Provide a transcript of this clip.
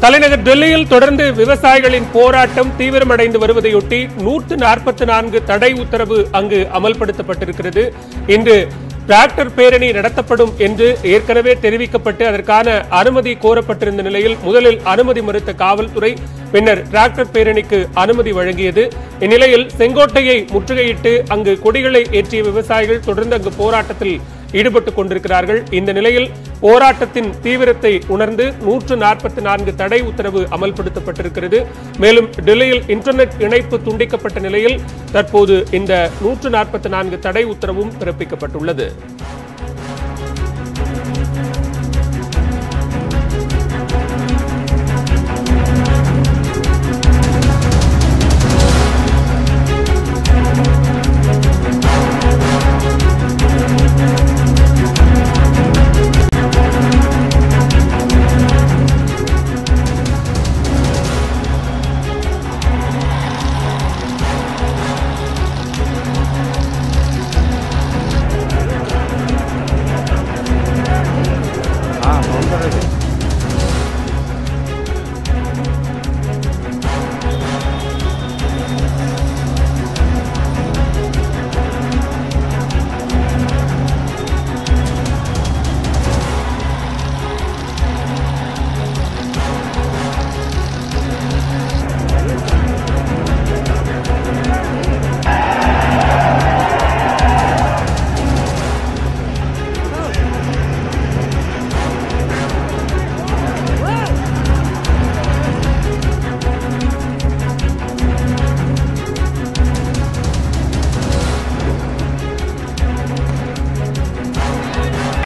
தலைநகர் டெல்லியில் தொடர்ந்து விவசாயிகளின் போராட்டம் தீவிரமடைந்து வருவதையொட்டி நூற்று நாற்பத்தி நான்கு தடை உத்தரவு அங்கு அமல்படுத்தப்பட்டிருக்கிறது இன்று டிராக்டர் பேரணி நடத்தப்படும் என்று ஏற்கனவே தெரிவிக்கப்பட்டு அதற்கான அனுமதி கோரப்பட்டிருந்த நிலையில் முதலில் அனுமதி மறுத்த காவல்துறை பின்னர் டிராக்டர் பேரணிக்கு அனுமதி வழங்கியது இந்நிலையில் செங்கோட்டையை முற்றுகையிட்டு அங்கு கொடிகளை ஏற்றிய விவசாயிகள் தொடர்ந்து அங்கு போராட்டத்தில் ஈடுபட்டுக் கொண்டிருக்கிறார்கள் இந்த நிலையில் போராட்டத்தின் தீவிரத்தை உணர்ந்து நூற்று நாற்பத்தி நான்கு தடை உத்தரவு அமல்படுத்தப்பட்டிருக்கிறது மேலும் டெல்லியில் இன்டர்நெட் இணைப்பு துண்டிக்கப்பட்ட நிலையில் தற்போது இந்த நூற்று நாற்பத்தி நான்கு தடை உத்தரவும் பிறப்பிக்கப்பட்டுள்ளது